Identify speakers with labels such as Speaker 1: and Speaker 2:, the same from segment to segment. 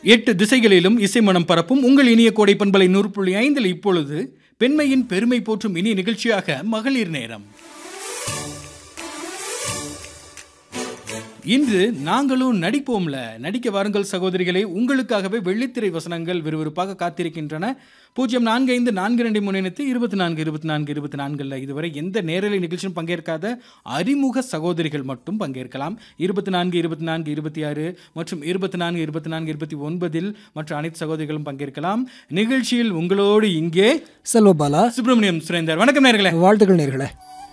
Speaker 1: எட்டு திசைகளிலும் இசைமனம் பரப்பும் உங்கள் இனிய கோடை பண்பலை நூறு புள்ளி ஐந்தில் இப்பொழுது பெண்மையின் பெருமை போற்றும் இனிய நிகழ்ச்சியாக மகளிர் நேரம் இன்று நாங்களும் நடிப்போம்ல நடிக்க வாருங்கள் சகோதரிகளே உங்களுக்காகவே வெள்ளித்திரை வசனங்கள் விறுவிறுப்பாக காத்திருக்கின்றன பூஜ்ஜியம் நான்கு ஐந்து நான்கு ரெண்டு முன்னிணைத்து இருபத்தி நான்கு இருபத்தி நான்கு இருபத்தி நான்கில் இதுவரை எந்த நேரலை நிகழ்ச்சியும் பங்கேற்காத அறிமுக சகோதரிகள் மட்டும் பங்கேற்கலாம் இருபத்தி நான்கு இருபத்தி நான்கு இருபத்தி ஆறு மற்றும் இருபத்தி நான்கு இருபத்தி நான்கு இருபத்தி ஒன்பதில் மற்ற அனைத்து சகோதரிகளும் பங்கேற்கலாம் நிகழ்ச்சியில் உங்களோடு இங்கே
Speaker 2: செல்வபாலா
Speaker 1: சுப்பிரமணியம் சுரேந்தர் வணக்கம் நேர்களே
Speaker 2: வாழ்த்துக்கள் நேர்களே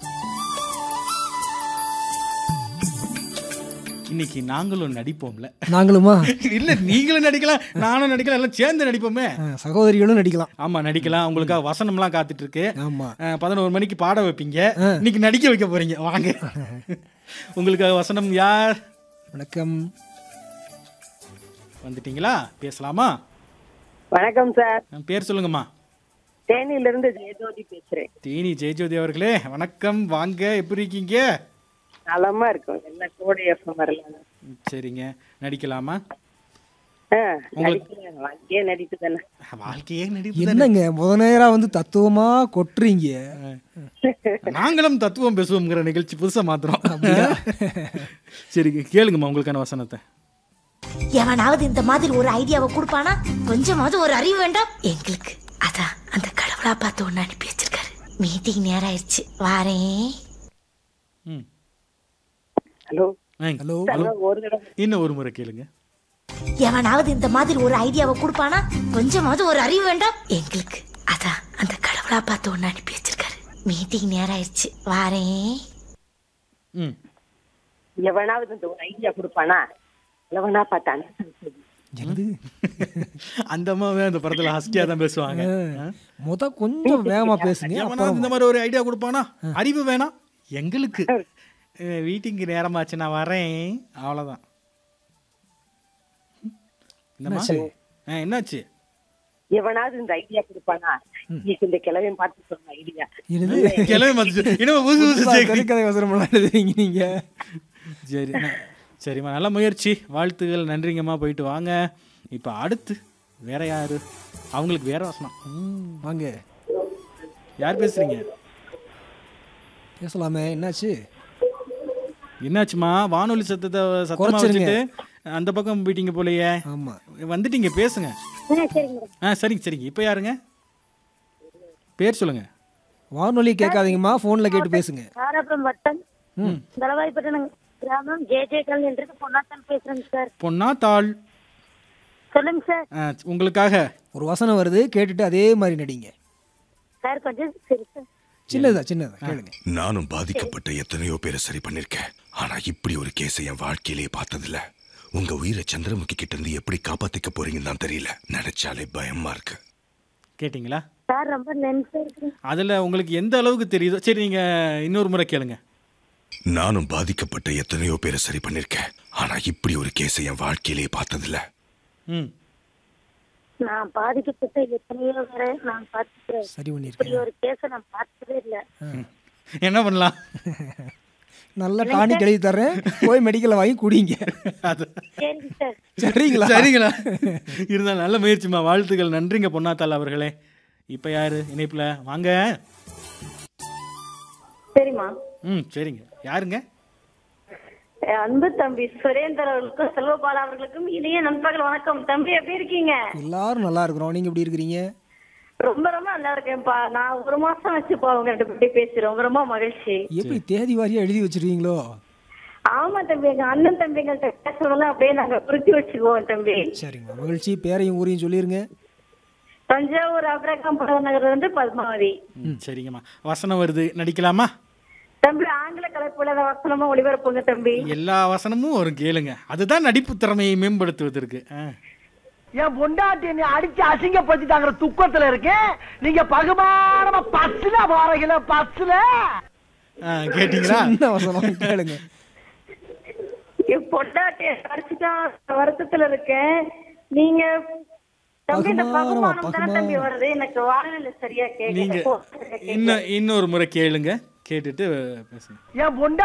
Speaker 1: இன்னைக்கு நாங்களும் நடிப்போம்ல
Speaker 2: நாங்களுமா
Speaker 1: இல்ல நீங்களும் நடிக்கலாம் நானும் நடிக்கலாம் எல்லாம் சேர்ந்து நடிப்போமே
Speaker 2: ஆ, சகோதரிகளும் நடிக்கலாம்
Speaker 1: ஆமா நடிக்கலாம் உங்களுக்காக வசனம்லாம் காத்துட்டு இருக்கு
Speaker 2: ஆமா
Speaker 1: அஹ், பதினோரு மணிக்கு பாட வைப்பீங்க இன்னைக்கு நடிக்க வைக்க போறீங்க வாங்க உங்களுக்காக வசனம் யார்
Speaker 2: வணக்கம்
Speaker 1: வந்துட்டீங்களா பேசலாமா
Speaker 3: வணக்கம் சார்
Speaker 1: அஹ், பேர் சொல்லுங்கம்மா
Speaker 3: தேனியில இருந்து ஜெயஜோதி பேசுறேன்
Speaker 1: தேனி ஜெயஜோதி அவர்களே வணக்கம் வாங்க எப்படி இருக்கீங்க
Speaker 3: நலமா இருக்கும் என்ன கோடி எஃப்எம் வரலாம்
Speaker 1: சரிங்க நடிக்கலாமா
Speaker 3: ஆ, நடிக்கிறேன் வாழ்க்கையே நடிப்பு தானே
Speaker 1: வாழ்க்கையே நடிப்பு
Speaker 2: என்னங்க முத நேரா வந்து தத்துவமா கொட்டுறீங்க
Speaker 1: நாங்களும் தத்துவம் பேசுவோங்கிற நிகழ்ச்சி புதுசா மாத்துறோம் சரிங்க கேளுங்கம்மா உங்களுக்கான வசனத்தை
Speaker 4: எவனாவது இந்த மாதிரி ஒரு ஐடியாவை கொடுப்பானா கொஞ்சமாவது ஒரு அறிவு வேண்டாம் எங்களுக்கு அதான் அந்த கடவுளா பார்த்து ஒண்ணு அனுப்பி வச்சிருக்காரு மீட்டிங் நேரம் ஆயிடுச்சு வாரேன்
Speaker 1: ம்
Speaker 3: ஹலோ
Speaker 1: ஏங்க,
Speaker 2: ஹலோ
Speaker 3: அதான் ஒரு தடவை
Speaker 1: இன்னும் ஒரு முறை கேளுங்க
Speaker 4: எவனாவது இந்த மாதிரி ஒரு ஐடியாவை கொடுப்பானா கொஞ்சமாவது ஒரு அறிவு வேண்டாம் எங்களுக்கு அதான் அந்த கடவுளா பார்த்து ஒண்ணு அனுப்பி வச்சிருக்காரு மீட்டிங் நேரம் ஆயிடுச்சு வாரேன்
Speaker 1: ம்
Speaker 3: எவனாவது இந்த ஒரு ஐடியா கொடுப்பானா எவனா பார்த்தானா
Speaker 2: என்னது
Speaker 1: அந்த அம்மாவே அந்த படத்துல ஹஸ்டியா தான் பேசுவாங்க
Speaker 2: முத கொஞ்சம் வேகமா பேசுங்க
Speaker 1: எவனா இந்த மாதிரி ஒரு ஐடியா கொடுப்பானா அறிவு வேணாம் எங்களுக்கு அஹ், வீட்டுக்கு நேரமாச்சு நான் வரேன் அவ்வளவுதான் என்னம்மா
Speaker 2: என்னாச்சு?
Speaker 1: ஆ, என்னாச்சு
Speaker 3: எவனாவது இந்த ஐடியா கொடுப்பானா இன்னைக்கு இந்த கிழவையும் பார்த்து சொன்ன ஐடியா
Speaker 2: என்னது
Speaker 1: கிளம்பி வந்துச்சு இன்னும் புதுசு புதுசு சேர்க்கு.
Speaker 2: திரைக்கதை அவசரம் எழுதுறீங்க நீங்க
Speaker 1: சரி ந- சரிம்மா நல்ல முயற்சி வாழ்த்துகள் நன்றிங்கம்மா போயிட்டு வாங்க இப்போ அடுத்து வேற யாரு அவங்களுக்கு வேற வசனம்
Speaker 2: ம், வாங்க
Speaker 1: யார் பேசுறீங்க
Speaker 2: பேசலாமே என்னாச்சு
Speaker 1: என்னாச்சுமா வானொலி சத்தத்தை சத்தமா
Speaker 2: குறைச்சிருங்க.
Speaker 1: வச்சுட்டு அந்த பக்கம் போயிட்டீங்க போலயே
Speaker 2: ஆமா
Speaker 1: வந்துட்டீங்க பேசுங்க ஆ சரிங்க சரிங்க இப்போ யாருங்க பேர் சொல்லுங்க
Speaker 2: வானொலி கேட்காதீங்கம்மா போன்ல கேட்டு பேசுங்க
Speaker 5: தாராபுரம் வட்டம் தலவாய்ப்பட்டினம் கிராமம் ஜே ஜே கல் என்று பொன்னாத்தான் பேசுறேங்க சார்
Speaker 1: பொன்னா தாள்
Speaker 5: சொல்லுங்க சார்
Speaker 1: ஆ, உங்களுக்காக
Speaker 2: ஒரு வசனம் வருது கேட்டுட்டு அதே மாதிரி நடிங்க
Speaker 5: சார் கொஞ்சம் சரி சார்
Speaker 2: சின்னதா சின்னதா கேளுங்க
Speaker 6: நானும் பாதிக்கப்பட்ட எத்தனையோ பேரை சரி பண்ணிருக்கேன் ஆனா இப்படி ஒரு கேஸை என் வாழ்க்கையிலேயே பார்த்ததில்ல உங்க உயிரை சந்திரமுகி கிட்ட இருந்து எப்படி காப்பாத்திக்க போறீங்கன்னு தான் தெரியல நினைச்சாலே பயமா இருக்கு
Speaker 1: கேட்டிங்களா
Speaker 5: சார் ரொம்ப நென்ஸா இருக்கு
Speaker 1: அதில் உங்களுக்கு எந்த அளவுக்கு தெரியுதோ சரி நீங்கள் இன்னொரு முறை கேளுங்க
Speaker 6: நானும் பாதிக்கப்பட்ட எத்தனையோ பேரை சரி பண்ணிருக்கேன் ஆனா இப்படி ஒரு கேஸை என் வாழ்க்கையிலேயே பார்த்ததில்ல
Speaker 1: ம்
Speaker 5: நான் பாதிக்கப்பட்ட எத்தனையோ பேரை நான் பார்த்துக்கிறேன்
Speaker 2: சரி
Speaker 5: இப்படி
Speaker 2: பண்ணிருக்கேன்
Speaker 5: ஒரு கேஸை நான் பார்த்ததே இல்ல
Speaker 1: என்ன பண்ணலாம்
Speaker 2: நல்ல டானிக் எழுதி தர்றேன் போய் மெடிக்கல்ல வாங்கி குடிங்க
Speaker 1: அது
Speaker 5: சரிங்க சார்
Speaker 2: சரிங்களா
Speaker 1: சரிங்களா இருந்தாலும் நல்ல முயற்சிமா வாழ்த்துக்கள் நன்றிங்க பொன்னாத்தாள் அவர்களே இப்போ யாரு இணைப்புல வாங்க
Speaker 5: சரிம்மா
Speaker 1: ம் சரிங்க யாருங்க
Speaker 5: அன்பு தம்பி சுரேந்தர் அவர்களுக்கும் செல்வபாலா அவர்களுக்கும் இனிய நண்பர்கள் வணக்கம் தம்பி எப்படி இருக்கீங்க
Speaker 2: எல்லாரும் நல்லா இருக்கிறோம் நீங்க எப்படி இருக்கிறீங்க
Speaker 5: ரொம்ப ரொம்ப நல்லா இருக்கேன்ப்பா நான் ஒரு மாசம் வச்சுப்பா அவங்க ரெண்டு பேர்ட்டையும் பேசி ரொம்ப ரொம்ப மகிழ்ச்சி
Speaker 2: எப்படி தேதி வாரியா எழுதி வச்சிருக்கீங்களோ
Speaker 5: ஆமா தம்பி எங்க அண்ணன் தம்பிங்கள்ட்ட பேசுறதெல்லாம் அப்படியே நாங்க குறிச்சு வச்சுக்குவோம் தம்பி
Speaker 2: சரிங்கம்மா மகிழ்ச்சி பேரையும் ஊரையும் சொல்லிருங்க
Speaker 5: தஞ்சாவூர் அப்ரகாம் நகர் வந்து பத்மாவதி
Speaker 1: ம் சரிங்கம்மா வசனம் வருது நடிக்கலாமா
Speaker 5: தம்பி ஆங்கில கலைப்புல வசனமா ஒளிபரப்புங்க தம்பி
Speaker 1: எல்லா வசனமும் வரும் கேளுங்க அதுதான் நடிப்பு திறமையை மேம்படுத்துவதற்கு ஆ.
Speaker 7: என் பொண்டாட்டி என்னை அடிச்சு அசிங்கப்படுத்திட்டாங்கிற துக்கத்துல இருக்கேன் நீங்க பகுமானமா பஸ்ல போறீங்கள பஸ்ல
Speaker 1: ஆ, கேட்டிங்களா
Speaker 2: என்ன வசனம் கேளுங்க
Speaker 5: என் பொண்டாட்டி அடிச்சுட்டா வருத்தத்துல இருக்கேன் நீங்க தம்பி இந்த
Speaker 2: பகுமானமா,
Speaker 5: பகுமானம் தானே தம்பி
Speaker 2: பகுமானம்.
Speaker 5: வருது எனக்கு வானிலை சரியா
Speaker 1: நீங்க
Speaker 5: கேட்கல
Speaker 1: இன்னும் இன்னொரு முறை கேளுங்க கேட்டுட்டு பேசுங்க
Speaker 7: என் பொண்டா